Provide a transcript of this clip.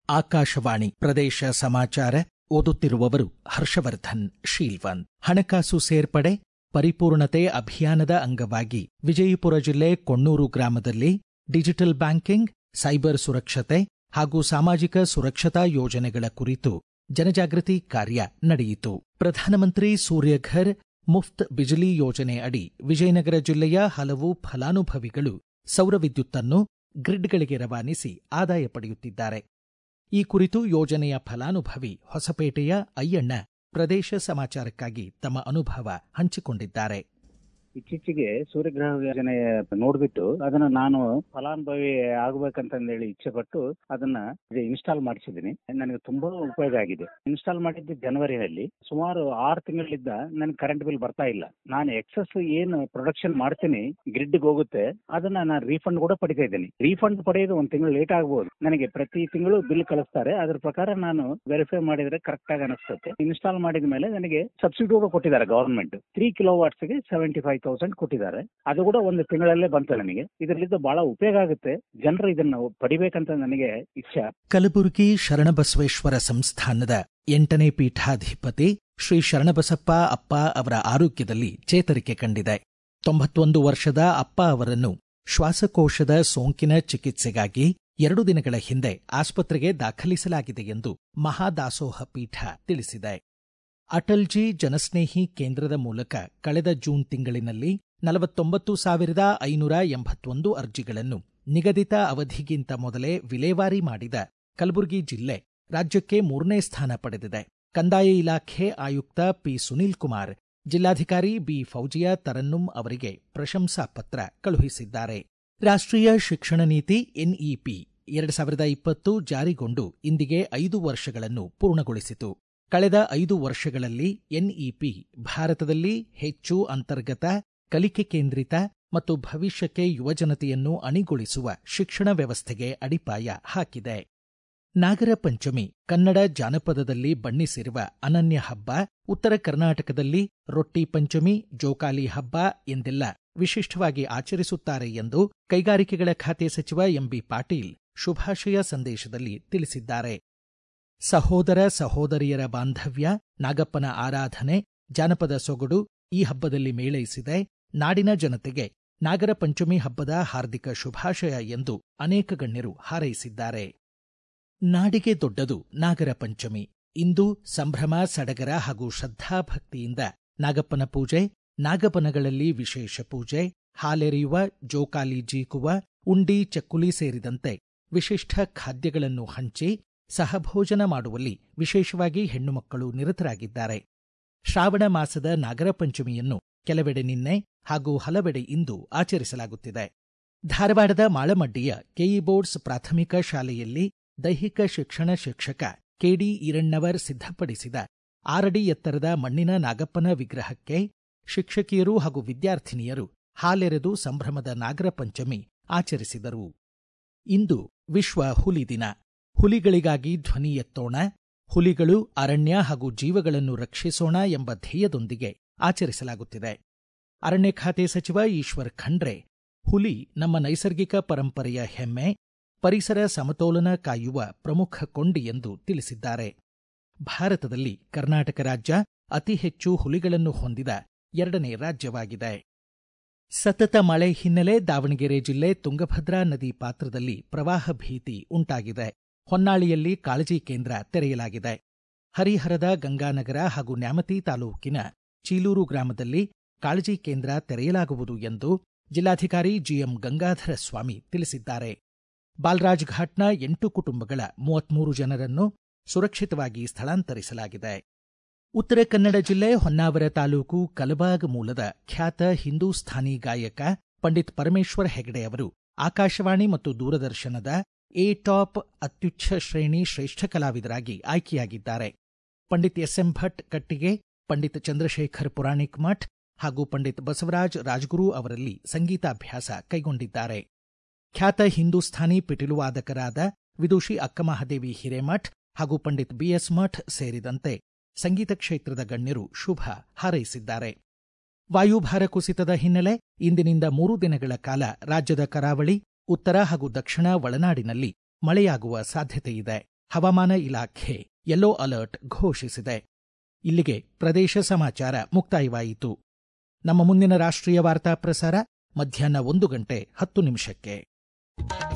ಆಕಾಶವಾಣಿ ಪ್ರದೇಶ ಸಮಾಚಾರ ಓದುತ್ತಿರುವವರು ಹರ್ಷವರ್ಧನ್ ಶೀಲ್ವನ್ ಹಣಕಾಸು ಸೇರ್ಪಡೆ ಪರಿಪೂರ್ಣತೆ ಅಭಿಯಾನದ ಅಂಗವಾಗಿ ವಿಜಯಪುರ ಜಿಲ್ಲೆ ಕೊಣ್ಣೂರು ಗ್ರಾಮದಲ್ಲಿ ಡಿಜಿಟಲ್ ಬ್ಯಾಂಕಿಂಗ್ ಸೈಬರ್ ಸುರಕ್ಷತೆ ಹಾಗೂ ಸಾಮಾಜಿಕ ಸುರಕ್ಷತಾ ಯೋಜನೆಗಳ ಕುರಿತು ಜನಜಾಗೃತಿ ಕಾರ್ಯ ನಡೆಯಿತು ಪ್ರಧಾನಮಂತ್ರಿ ಸೂರ್ಯಘರ್ ಮುಫ್ತ್ ಬಿಜಿಲಿ ಯೋಜನೆ ಅಡಿ ವಿಜಯನಗರ ಜಿಲ್ಲೆಯ ಹಲವು ಫಲಾನುಭವಿಗಳು ಸೌರ ವಿದ್ಯುತ್ತನ್ನು ಗ್ರಿಡ್ಗಳಿಗೆ ರವಾನಿಸಿ ಆದಾಯ ಪಡೆಯುತ್ತಿದ್ದಾರೆ ಈ ಕುರಿತು ಯೋಜನೆಯ ಫಲಾನುಭವಿ ಹೊಸಪೇಟೆಯ ಅಯ್ಯಣ್ಣ ಪ್ರದೇಶ ಸಮಾಚಾರಕ್ಕಾಗಿ ತಮ್ಮ ಅನುಭವ ಹಂಚಿಕೊಂಡಿದ್ದಾರೆ ಇತ್ತೀಚೆಗೆ ಸೂರ್ಯಗ್ರಹ ಯೋಜನೆ ನೋಡ್ಬಿಟ್ಟು ಅದನ್ನ ನಾನು ಫಲಾನುಭವಿ ಆಗ್ಬೇಕಂತಂದೇಳಿ ಇಚ್ಛೆ ಪಟ್ಟು ಅದನ್ನ ಇನ್ಸ್ಟಾಲ್ ಮಾಡಿಸಿದ್ದೀನಿ ನನಗೆ ತುಂಬಾ ಉಪಯೋಗ ಆಗಿದೆ ಇನ್ಸ್ಟಾಲ್ ಮಾಡಿದ್ದು ಜನವರಿನಲ್ಲಿ ಸುಮಾರು ಆರು ತಿಂಗಳಿಂದ ನನ್ಗೆ ಕರೆಂಟ್ ಬಿಲ್ ಬರ್ತಾ ಇಲ್ಲ ನಾನು ಎಕ್ಸಸ್ ಏನು ಪ್ರೊಡಕ್ಷನ್ ಮಾಡ್ತೀನಿ ಗ್ರಿಡ್ಗೆ ಹೋಗುತ್ತೆ ಅದನ್ನ ನಾನು ರೀಫಂಡ್ ಕೂಡ ಪಡಿತಾ ಇದ್ದೀನಿ ರೀಫಂಡ್ ಪಡೆಯೋದು ಒಂದು ತಿಂಗಳು ಲೇಟ್ ಆಗ್ಬೋದು ನನಗೆ ಪ್ರತಿ ತಿಂಗಳು ಬಿಲ್ ಕಳಿಸ್ತಾರೆ ಅದ್ರ ಪ್ರಕಾರ ನಾನು ವೆರಿಫೈ ಮಾಡಿದ್ರೆ ಕರೆಕ್ಟ್ ಆಗಿ ಅನಿಸ್ತದೆ ಇನ್ಸ್ಟಾಲ್ ಮಾಡಿದ ಮೇಲೆ ನನಗೆ ಸಬ್ಸಿಡಿ ಕೂಡ ಕೊಟ್ಟಿದ್ದಾರೆ ಗವರ್ಮೆಂಟ್ ತ್ರೀ ಕಿಲೋ ವಾಟ್ಸ್ಗೆ ಸೆವೆಂಟಿ ಫೈವ್ ತೌಸಂಡ್ ಕೊಟ್ಟಿದ್ದಾರೆ ಅದು ಕೂಡ ಒಂದು ತಿಂಗಳಲ್ಲೇ ಬಂತು ನನಗೆ ಇದರಿಂದ ಬಹಳ ಉಪಯೋಗ ಆಗುತ್ತೆ ಜನರು ಇದನ್ನ ಪಡಿಬೇಕಂತ ನನಗೆ ಇಚ್ಛೆ ಕಲಬುರಗಿ ಶರಣಬಸವೇಶ್ವರ ಸಂಸ್ಥಾನದ ಎಂಟನೇ ಪೀಠಾಧಿಪತಿ ಶ್ರೀ ಶರಣಬಸಪ್ಪ ಅಪ್ಪ ಅವರ ಆರೋಗ್ಯದಲ್ಲಿ ಚೇತರಿಕೆ ಕಂಡಿದೆ ತೊಂಬತ್ತೊಂದು ವರ್ಷದ ಅಪ್ಪ ಅವರನ್ನು ಶ್ವಾಸಕೋಶದ ಸೋಂಕಿನ ಚಿಕಿತ್ಸೆಗಾಗಿ ಎರಡು ದಿನಗಳ ಹಿಂದೆ ಆಸ್ಪತ್ರೆಗೆ ದಾಖಲಿಸಲಾಗಿದೆ ಎಂದು ಮಹಾದಾಸೋಹ ಪೀಠ ತಿಳಿಸಿದೆ ಅಟಲ್ಜಿ ಜನಸ್ನೇಹಿ ಕೇಂದ್ರದ ಮೂಲಕ ಕಳೆದ ಜೂನ್ ತಿಂಗಳಿನಲ್ಲಿ ನಲವತ್ತೊಂಬತ್ತು ಸಾವಿರದ ಐನೂರ ಎಂಬತ್ತೊಂದು ಅರ್ಜಿಗಳನ್ನು ನಿಗದಿತ ಅವಧಿಗಿಂತ ಮೊದಲೇ ವಿಲೇವಾರಿ ಮಾಡಿದ ಕಲಬುರಗಿ ಜಿಲ್ಲೆ ರಾಜ್ಯಕ್ಕೆ ಮೂರನೇ ಸ್ಥಾನ ಪಡೆದಿದೆ ಕಂದಾಯ ಇಲಾಖೆ ಆಯುಕ್ತ ಪಿ ಸುನೀಲ್ ಕುಮಾರ್ ಜಿಲ್ಲಾಧಿಕಾರಿ ಬಿ ಫೌಜಿಯಾ ತರನ್ನುಂ ಅವರಿಗೆ ಪ್ರಶಂಸಾ ಪತ್ರ ಕಳುಹಿಸಿದ್ದಾರೆ ರಾಷ್ಟ್ರೀಯ ಶಿಕ್ಷಣ ನೀತಿ ಎನ್ಇಪಿ ಎರಡು ಸಾವಿರದ ಇಪ್ಪತ್ತು ಜಾರಿಗೊಂಡು ಇಂದಿಗೆ ಐದು ವರ್ಷಗಳನ್ನು ಪೂರ್ಣಗೊಳಿಸಿತು ಕಳೆದ ಐದು ವರ್ಷಗಳಲ್ಲಿ ಎನ್ಇಪಿ ಭಾರತದಲ್ಲಿ ಹೆಚ್ಚು ಅಂತರ್ಗತ ಕಲಿಕೆ ಕೇಂದ್ರಿತ ಮತ್ತು ಭವಿಷ್ಯಕ್ಕೆ ಯುವಜನತೆಯನ್ನು ಅಣಿಗೊಳಿಸುವ ಶಿಕ್ಷಣ ವ್ಯವಸ್ಥೆಗೆ ಅಡಿಪಾಯ ಹಾಕಿದೆ ನಾಗರ ಪಂಚಮಿ ಕನ್ನಡ ಜಾನಪದದಲ್ಲಿ ಬಣ್ಣಿಸಿರುವ ಅನನ್ಯ ಹಬ್ಬ ಉತ್ತರ ಕರ್ನಾಟಕದಲ್ಲಿ ರೊಟ್ಟಿ ಪಂಚಮಿ ಜೋಕಾಲಿ ಹಬ್ಬ ಎಂದೆಲ್ಲ ವಿಶಿಷ್ಟವಾಗಿ ಆಚರಿಸುತ್ತಾರೆ ಎಂದು ಕೈಗಾರಿಕೆಗಳ ಖಾತೆ ಸಚಿವ ಎಂಬಿ ಪಾಟೀಲ್ ಶುಭಾಶಯ ಸಂದೇಶದಲ್ಲಿ ತಿಳಿಸಿದ್ದಾರೆ ಸಹೋದರ ಸಹೋದರಿಯರ ಬಾಂಧವ್ಯ ನಾಗಪ್ಪನ ಆರಾಧನೆ ಜಾನಪದ ಸೊಗಡು ಈ ಹಬ್ಬದಲ್ಲಿ ಮೇಳೈಸಿದೆ ನಾಡಿನ ಜನತೆಗೆ ನಾಗರ ಪಂಚಮಿ ಹಬ್ಬದ ಹಾರ್ದಿಕ ಶುಭಾಶಯ ಎಂದು ಅನೇಕ ಗಣ್ಯರು ಹಾರೈಸಿದ್ದಾರೆ ನಾಡಿಗೆ ದೊಡ್ಡದು ನಾಗರ ಪಂಚಮಿ ಇಂದು ಸಂಭ್ರಮ ಸಡಗರ ಹಾಗೂ ಶ್ರದ್ಧಾಭಕ್ತಿಯಿಂದ ನಾಗಪ್ಪನ ಪೂಜೆ ನಾಗಬನಗಳಲ್ಲಿ ವಿಶೇಷ ಪೂಜೆ ಹಾಲೆರೆಯುವ ಜೋಕಾಲಿ ಜೀಕುವ ಉಂಡಿ ಚಕ್ಕುಲಿ ಸೇರಿದಂತೆ ವಿಶಿಷ್ಟ ಖಾದ್ಯಗಳನ್ನು ಹಂಚಿ ಸಹಭೋಜನ ಮಾಡುವಲ್ಲಿ ವಿಶೇಷವಾಗಿ ಹೆಣ್ಣು ಮಕ್ಕಳು ನಿರತರಾಗಿದ್ದಾರೆ ಶ್ರಾವಣ ಮಾಸದ ನಾಗರ ಪಂಚಮಿಯನ್ನು ಕೆಲವೆಡೆ ನಿನ್ನೆ ಹಾಗೂ ಹಲವೆಡೆ ಇಂದು ಆಚರಿಸಲಾಗುತ್ತಿದೆ ಧಾರವಾಡದ ಮಾಳಮಡ್ಡಿಯ ಕೆಇ ಬೋರ್ಡ್ಸ್ ಪ್ರಾಥಮಿಕ ಶಾಲೆಯಲ್ಲಿ ದೈಹಿಕ ಶಿಕ್ಷಣ ಶಿಕ್ಷಕ ಕೆಡಿ ಈರಣ್ಣವರ್ ಸಿದ್ಧಪಡಿಸಿದ ಆರಡಿ ಎತ್ತರದ ಮಣ್ಣಿನ ನಾಗಪ್ಪನ ವಿಗ್ರಹಕ್ಕೆ ಶಿಕ್ಷಕಿಯರು ಹಾಗೂ ವಿದ್ಯಾರ್ಥಿನಿಯರು ಹಾಲೆರೆದು ಸಂಭ್ರಮದ ನಾಗರ ಪಂಚಮಿ ಆಚರಿಸಿದರು ಇಂದು ವಿಶ್ವ ಹುಲಿ ದಿನ ಹುಲಿಗಳಿಗಾಗಿ ಧ್ವನಿ ಎತ್ತೋಣ ಹುಲಿಗಳು ಅರಣ್ಯ ಹಾಗೂ ಜೀವಗಳನ್ನು ರಕ್ಷಿಸೋಣ ಎಂಬ ಧ್ಯೇಯದೊಂದಿಗೆ ಆಚರಿಸಲಾಗುತ್ತಿದೆ ಅರಣ್ಯ ಖಾತೆ ಸಚಿವ ಈಶ್ವರ್ ಖಂಡ್ರೆ ಹುಲಿ ನಮ್ಮ ನೈಸರ್ಗಿಕ ಪರಂಪರೆಯ ಹೆಮ್ಮೆ ಪರಿಸರ ಸಮತೋಲನ ಕಾಯುವ ಪ್ರಮುಖ ಕೊಂಡಿ ಎಂದು ತಿಳಿಸಿದ್ದಾರೆ ಭಾರತದಲ್ಲಿ ಕರ್ನಾಟಕ ರಾಜ್ಯ ಅತಿ ಹೆಚ್ಚು ಹುಲಿಗಳನ್ನು ಹೊಂದಿದ ಎರಡನೇ ರಾಜ್ಯವಾಗಿದೆ ಸತತ ಮಳೆ ಹಿನ್ನೆಲೆ ದಾವಣಗೆರೆ ಜಿಲ್ಲೆ ತುಂಗಭದ್ರಾ ನದಿ ಪಾತ್ರದಲ್ಲಿ ಪ್ರವಾಹ ಭೀತಿ ಉಂಟಾಗಿದೆ ಹೊನ್ನಾಳಿಯಲ್ಲಿ ಕಾಳಜಿ ಕೇಂದ್ರ ತೆರೆಯಲಾಗಿದೆ ಹರಿಹರದ ಗಂಗಾನಗರ ಹಾಗೂ ನ್ಯಾಮತಿ ತಾಲೂಕಿನ ಚೀಲೂರು ಗ್ರಾಮದಲ್ಲಿ ಕಾಳಜಿ ಕೇಂದ್ರ ತೆರೆಯಲಾಗುವುದು ಎಂದು ಜಿಲ್ಲಾಧಿಕಾರಿ ಜಿಎಂ ಗಂಗಾಧರ ಸ್ವಾಮಿ ತಿಳಿಸಿದ್ದಾರೆ ಬಾಲರಾಜ್ ಘಾಟ್ನ ಎಂಟು ಕುಟುಂಬಗಳ ಮೂವತ್ಮೂರು ಜನರನ್ನು ಸುರಕ್ಷಿತವಾಗಿ ಸ್ಥಳಾಂತರಿಸಲಾಗಿದೆ ಉತ್ತರ ಕನ್ನಡ ಜಿಲ್ಲೆ ಹೊನ್ನಾವರ ತಾಲೂಕು ಕಲಬಾಗ್ ಮೂಲದ ಖ್ಯಾತ ಹಿಂದೂಸ್ಥಾನಿ ಗಾಯಕ ಪಂಡಿತ್ ಪರಮೇಶ್ವರ್ ಹೆಗಡೆ ಅವರು ಆಕಾಶವಾಣಿ ಮತ್ತು ದೂರದರ್ಶನದ ಎ ಟಾಪ್ ಅತ್ಯುಚ್ಛ ಶ್ರೇಣಿ ಶ್ರೇಷ್ಠ ಕಲಾವಿದರಾಗಿ ಆಯ್ಕೆಯಾಗಿದ್ದಾರೆ ಪಂಡಿತ್ ಎಸ್ಎಂ ಭಟ್ ಕಟ್ಟಿಗೆ ಪಂಡಿತ್ ಚಂದ್ರಶೇಖರ್ ಪುರಾಣಿಕ್ ಮಠ್ ಹಾಗೂ ಪಂಡಿತ್ ಬಸವರಾಜ್ ರಾಜ್ಗುರು ಅವರಲ್ಲಿ ಸಂಗೀತಾಭ್ಯಾಸ ಕೈಗೊಂಡಿದ್ದಾರೆ ಖ್ಯಾತ ಹಿಂದೂಸ್ಥಾನಿ ಪಿಟಿಲುವಾದಕರಾದ ವಿದುಷಿ ಅಕ್ಕಮಹಾದೇವಿ ಹಿರೇಮಠ್ ಹಾಗೂ ಪಂಡಿತ್ ಬಿಎಸ್ ಮಠ್ ಸೇರಿದಂತೆ ಸಂಗೀತ ಕ್ಷೇತ್ರದ ಗಣ್ಯರು ಶುಭ ಹಾರೈಸಿದ್ದಾರೆ ವಾಯುಭಾರ ಕುಸಿತದ ಹಿನ್ನೆಲೆ ಇಂದಿನಿಂದ ಮೂರು ದಿನಗಳ ಕಾಲ ರಾಜ್ಯದ ಕರಾವಳಿ ಉತ್ತರ ಹಾಗೂ ದಕ್ಷಿಣ ಒಳನಾಡಿನಲ್ಲಿ ಮಳೆಯಾಗುವ ಸಾಧ್ಯತೆಯಿದೆ ಹವಾಮಾನ ಇಲಾಖೆ ಯೆಲ್ಲೋ ಅಲರ್ಟ್ ಘೋಷಿಸಿದೆ ಇಲ್ಲಿಗೆ ಪ್ರದೇಶ ಸಮಾಚಾರ ಮುಕ್ತಾಯವಾಯಿತು ನಮ್ಮ ಮುಂದಿನ ರಾಷ್ಟ್ರೀಯ ವಾರ್ತಾ ಪ್ರಸಾರ ಮಧ್ಯಾಹ್ನ ಒಂದು ಗಂಟೆ ಹತ್ತು ನಿಮಿಷಕ್ಕೆ